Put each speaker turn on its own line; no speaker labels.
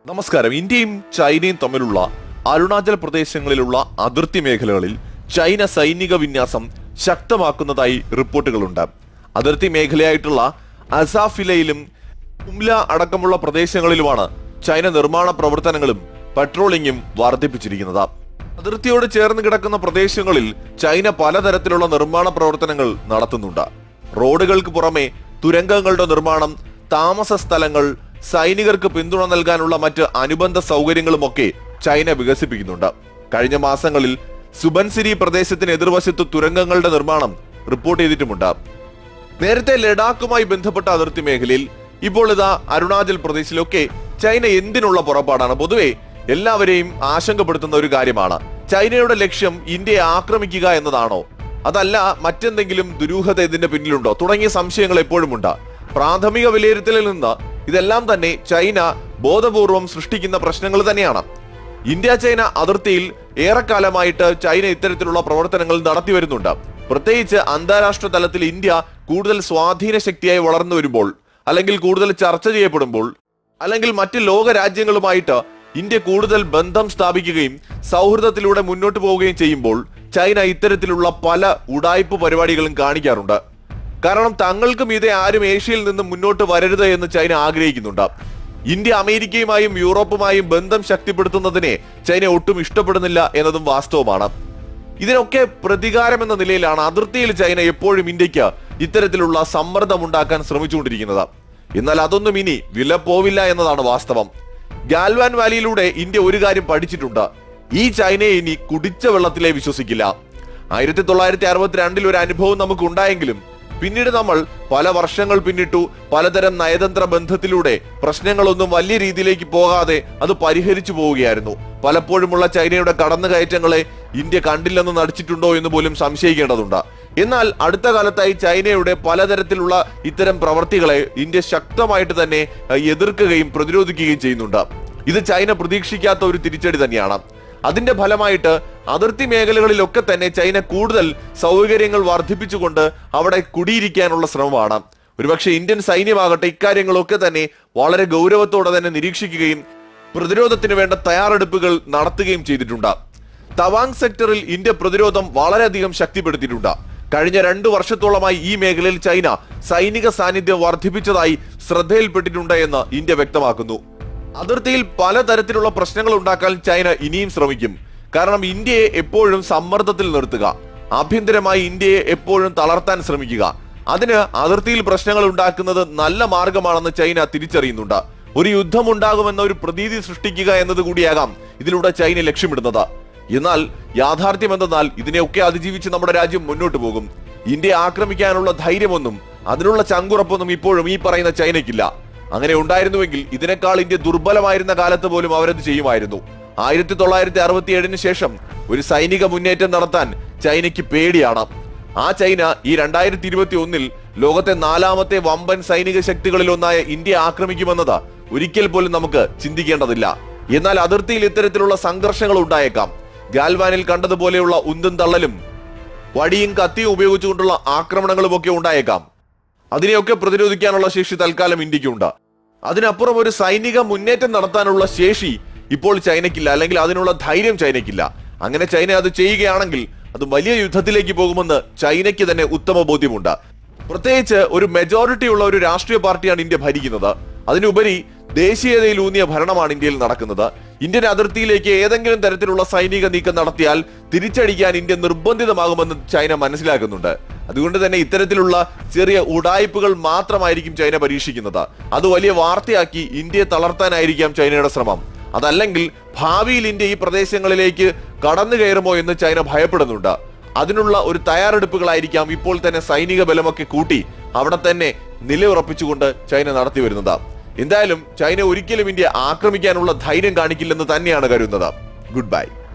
നമസ്കാരം ഇന്ത്യയും ചൈനയും തമ്മിലുള്ള അരുണാചൽ പ്രദേശങ്ങളിലുള്ള അതിർത്തി മേഖലകളിൽ ചൈന സൈനിക വിന്യാസം ശക്തമാക്കുന്നതായി റിപ്പോർട്ടുകളുണ്ട് അതിർത്തി മേഖലയായിട്ടുള്ള അസാഫിലയിലും കുംല അടക്കമുള്ള പ്രദേശങ്ങളിലുമാണ് ചൈന നിർമ്മാണ പ്രവർത്തനങ്ങളും പട്രോളിംഗും വർദ്ധിപ്പിച്ചിരിക്കുന്നത് അതിർത്തിയോട് ചേർന്ന് കിടക്കുന്ന പ്രദേശങ്ങളിൽ ചൈന പലതരത്തിലുള്ള നിർമ്മാണ പ്രവർത്തനങ്ങൾ നടത്തുന്നുണ്ട് റോഡുകൾക്ക് പുറമെ തുരങ്കങ്ങളുടെ നിർമ്മാണം താമസ സ്ഥലങ്ങൾ സൈനികർക്ക് പിന്തുണ നൽകാനുള്ള മറ്റ് അനുബന്ധ സൗകര്യങ്ങളുമൊക്കെ ചൈന വികസിപ്പിക്കുന്നുണ്ട് കഴിഞ്ഞ മാസങ്ങളിൽ സുബൻസിരി പ്രദേശത്തിന് എതിർവശത്ത് തുരങ്കങ്ങളുടെ നിർമ്മാണം റിപ്പോർട്ട് ചെയ്തിട്ടുമുണ്ട് നേരത്തെ ലഡാക്കുമായി ബന്ധപ്പെട്ട അതിർത്തി മേഖലയിൽ ഇപ്പോൾ ഇതാ അരുണാചൽ പ്രദേശിലൊക്കെ ചൈന എന്തിനുള്ള പുറപ്പാടാണ് പൊതുവെ എല്ലാവരെയും ആശങ്കപ്പെടുത്തുന്ന ഒരു കാര്യമാണ് ചൈനയുടെ ലക്ഷ്യം ഇന്ത്യയെ ആക്രമിക്കുക എന്നതാണോ അതല്ല മറ്റെന്തെങ്കിലും ദുരൂഹത ഇതിന്റെ പിന്നിലുണ്ടോ തുടങ്ങിയ സംശയങ്ങൾ എപ്പോഴും ഉണ്ട് പ്രാഥമിക വിലയിരുത്തലിൽ നിന്ന് ഇതെല്ലാം തന്നെ ചൈന ബോധപൂർവം സൃഷ്ടിക്കുന്ന പ്രശ്നങ്ങൾ തന്നെയാണ് ഇന്ത്യ ചൈന അതിർത്തിയിൽ ഏറെക്കാലമായിട്ട് ചൈന ഇത്തരത്തിലുള്ള പ്രവർത്തനങ്ങൾ നടത്തി വരുന്നുണ്ട് പ്രത്യേകിച്ച് അന്താരാഷ്ട്ര തലത്തിൽ ഇന്ത്യ കൂടുതൽ സ്വാധീന ശക്തിയായി വളർന്നു വരുമ്പോൾ അല്ലെങ്കിൽ കൂടുതൽ ചർച്ച ചെയ്യപ്പെടുമ്പോൾ അല്ലെങ്കിൽ മറ്റ് ലോക രാജ്യങ്ങളുമായിട്ട് ഇന്ത്യ കൂടുതൽ ബന്ധം സ്ഥാപിക്കുകയും സൗഹൃദത്തിലൂടെ മുന്നോട്ട് പോവുകയും ചെയ്യുമ്പോൾ ചൈന ഇത്തരത്തിലുള്ള പല ഉടായ്പ പരിപാടികളും കാണിക്കാറുണ്ട് കാരണം തങ്ങൾക്ക് മീതെ ആരും ഏഷ്യയിൽ നിന്ന് മുന്നോട്ട് വരരുത് എന്ന് ചൈന ആഗ്രഹിക്കുന്നുണ്ട് ഇന്ത്യ അമേരിക്കയുമായും യൂറോപ്പുമായും ബന്ധം ശക്തിപ്പെടുത്തുന്നതിനെ ചൈന ഒട്ടും ഇഷ്ടപ്പെടുന്നില്ല എന്നതും വാസ്തവമാണ് ഇതിനൊക്കെ പ്രതികാരം എന്ന നിലയിലാണ് അതിർത്തിയിൽ ചൈന എപ്പോഴും ഇന്ത്യക്ക് ഇത്തരത്തിലുള്ള സമ്മർദ്ദമുണ്ടാക്കാൻ ശ്രമിച്ചുകൊണ്ടിരിക്കുന്നത് എന്നാൽ അതൊന്നും ഇനി വില പോവില്ല എന്നതാണ് വാസ്തവം ഗാൽവാൻ വാലിയിലൂടെ ഇന്ത്യ ഒരു കാര്യം പഠിച്ചിട്ടുണ്ട് ഈ ചൈനയെ ഇനി കുടിച്ച വെള്ളത്തിലെ വിശ്വസിക്കില്ല ആയിരത്തി തൊള്ളായിരത്തി അറുപത്തിരണ്ടിൽ ഒരു അനുഭവം നമുക്ക് ഉണ്ടായെങ്കിലും പിന്നീട് നമ്മൾ പല വർഷങ്ങൾ പിന്നിട്ടു പലതരം നയതന്ത്ര ബന്ധത്തിലൂടെ പ്രശ്നങ്ങളൊന്നും വലിയ രീതിയിലേക്ക് പോകാതെ അത് പരിഹരിച്ചു പോവുകയായിരുന്നു പലപ്പോഴുമുള്ള ചൈനയുടെ കടന്നുകയറ്റങ്ങളെ ഇന്ത്യ കണ്ടില്ലെന്ന് നടിച്ചിട്ടുണ്ടോ എന്ന് പോലും സംശയിക്കേണ്ടതുണ്ട് എന്നാൽ അടുത്ത കാലത്തായി ചൈനയുടെ പലതരത്തിലുള്ള ഇത്തരം പ്രവർത്തികളെ ഇന്ത്യ ശക്തമായിട്ട് തന്നെ അഹ്, എതിർക്കുകയും പ്രതിരോധിക്കുകയും ചെയ്യുന്നുണ്ട് ഇത് ചൈന പ്രതീക്ഷിക്കാത്ത ഒരു തിരിച്ചടി തന്നെയാണ് അതിന്റെ ഫലമായിട്ട് അതിർത്തി മേഖലകളിലൊക്കെ തന്നെ ചൈന കൂടുതൽ സൗകര്യങ്ങൾ വർദ്ധിപ്പിച്ചുകൊണ്ട് അവിടെ കുടിയിരിക്കാനുള്ള ശ്രമമാണ് ഒരുപക്ഷെ ഇന്ത്യൻ സൈന്യമാകട്ടെ ഇക്കാര്യങ്ങളൊക്കെ തന്നെ വളരെ ഗൗരവത്തോടെ തന്നെ നിരീക്ഷിക്കുകയും പ്രതിരോധത്തിന് വേണ്ട തയ്യാറെടുപ്പുകൾ നടത്തുകയും ചെയ്തിട്ടുണ്ട് തവാങ് സെക്ടറിൽ ഇന്ത്യ പ്രതിരോധം വളരെയധികം ശക്തിപ്പെടുത്തിയിട്ടുണ്ട് കഴിഞ്ഞ രണ്ടു വർഷത്തോളമായി ഈ മേഖലയിൽ ചൈന സൈനിക സാന്നിധ്യം വർദ്ധിപ്പിച്ചതായി ശ്രദ്ധയിൽപ്പെട്ടിട്ടുണ്ട് എന്ന് ഇന്ത്യ വ്യക്തമാക്കുന്നു അതിർത്തിയിൽ പലതരത്തിലുള്ള പ്രശ്നങ്ങൾ ഉണ്ടാക്കാൻ ചൈന ഇനിയും ശ്രമിക്കും കാരണം ഇന്ത്യയെ എപ്പോഴും സമ്മർദ്ദത്തിൽ നിർത്തുക ആഭ്യന്തരമായി ഇന്ത്യയെ എപ്പോഴും തളർത്താൻ ശ്രമിക്കുക അതിന് അതിർത്തിയിൽ പ്രശ്നങ്ങൾ ഉണ്ടാക്കുന്നത് നല്ല മാർഗമാണെന്ന് ചൈന തിരിച്ചറിയുന്നുണ്ട് ഒരു യുദ്ധം ഉണ്ടാകുമെന്ന ഒരു പ്രതീതി സൃഷ്ടിക്കുക എന്നത് കൂടിയാകാം ഇതിലൂടെ ചൈന ലക്ഷ്യമിടുന്നത് എന്നാൽ യാഥാർത്ഥ്യം എന്തെന്നാൽ ഇതിനെയൊക്കെ അതിജീവിച്ച് നമ്മുടെ രാജ്യം മുന്നോട്ട് പോകും ഇന്ത്യയെ ആക്രമിക്കാനുള്ള ധൈര്യമൊന്നും അതിനുള്ള ചങ്കുറപ്പൊന്നും ഇപ്പോഴും ഈ പറയുന്ന ചൈനയ്ക്കില്ല അങ്ങനെ ഉണ്ടായിരുന്നുവെങ്കിൽ ഇതിനേക്കാൾ ഇന്ത്യ ദുർബലമായിരുന്ന കാലത്ത് പോലും അവരത് ചെയ്യുമായിരുന്നു ആയിരത്തി തൊള്ളായിരത്തി അറുപത്തി ഏഴിന് ശേഷം ഒരു സൈനിക മുന്നേറ്റം നടത്താൻ ചൈനയ്ക്ക് പേടിയാണ് ആ ചൈന ഈ രണ്ടായിരത്തി ഇരുപത്തി ഒന്നിൽ ലോകത്തെ നാലാമത്തെ വമ്പൻ സൈനിക ശക്തികളിൽ ഒന്നായ ഇന്ത്യ ആക്രമിക്കുമെന്നത് ഒരിക്കൽ പോലും നമുക്ക് ചിന്തിക്കേണ്ടതില്ല എന്നാൽ അതിർത്തിയിൽ ഇത്തരത്തിലുള്ള സംഘർഷങ്ങൾ ഉണ്ടായേക്കാം ഗാൽവാനിൽ കണ്ടതുപോലെയുള്ള ഉന്തും തള്ളലും വടിയും കത്തിയും ഉപയോഗിച്ചുകൊണ്ടുള്ള ആക്രമണങ്ങളും ഒക്കെ ഉണ്ടായേക്കാം അതിനെയൊക്കെ പ്രതിരോധിക്കാനുള്ള ശേഷി തൽക്കാലം ഇന്ത്യക്കുണ്ട് അതിനപ്പുറം ഒരു സൈനിക മുന്നേറ്റം നടത്താനുള്ള ശേഷി ഇപ്പോൾ ചൈനയ്ക്കില്ല അല്ലെങ്കിൽ അതിനുള്ള ധൈര്യം ചൈനയ്ക്കില്ല അങ്ങനെ ചൈന അത് ചെയ്യുകയാണെങ്കിൽ അത് വലിയ യുദ്ധത്തിലേക്ക് പോകുമെന്ന് ചൈനയ്ക്ക് തന്നെ ഉത്തമ ബോധ്യമുണ്ട് പ്രത്യേകിച്ച് ഒരു മെജോറിറ്റി ഉള്ള ഒരു രാഷ്ട്രീയ പാർട്ടിയാണ് ഇന്ത്യ ഭരിക്കുന്നത് അതിനുപരി ദേശീയതയിലൂന്നിയ ഭരണമാണ് ഇന്ത്യയിൽ നടക്കുന്നത് ഇന്ത്യൻ അതിർത്തിയിലേക്ക് ഏതെങ്കിലും തരത്തിലുള്ള സൈനിക നീക്കം നടത്തിയാൽ തിരിച്ചടിക്കാൻ ഇന്ത്യ നിർബന്ധിതമാകുമെന്ന് ചൈന മനസ്സിലാക്കുന്നുണ്ട് അതുകൊണ്ട് തന്നെ ഇത്തരത്തിലുള്ള ചെറിയ ഉടായ്പകൾ മാത്രമായിരിക്കും ചൈന പരീക്ഷിക്കുന്നത് അത് വലിയ വാർത്തയാക്കി ഇന്ത്യയെ തളർത്താനായിരിക്കാം ചൈനയുടെ ശ്രമം അതല്ലെങ്കിൽ ഭാവിയിൽ ഇന്ത്യ ഈ പ്രദേശങ്ങളിലേക്ക് കടന്നു കയറുമോ എന്ന് ചൈന ഭയപ്പെടുന്നുണ്ട് അതിനുള്ള ഒരു തയ്യാറെടുപ്പുകളായിരിക്കാം ഇപ്പോൾ തന്നെ സൈനിക ബലമൊക്കെ കൂട്ടി അവിടെ തന്നെ നിലയുറപ്പിച്ചുകൊണ്ട് ചൈന നടത്തി വരുന്നത് എന്തായാലും ചൈന ഒരിക്കലും ഇന്ത്യ ആക്രമിക്കാനുള്ള ധൈര്യം കാണിക്കില്ലെന്ന് തന്നെയാണ് കരുതുന്നത് ഗുഡ് ബൈ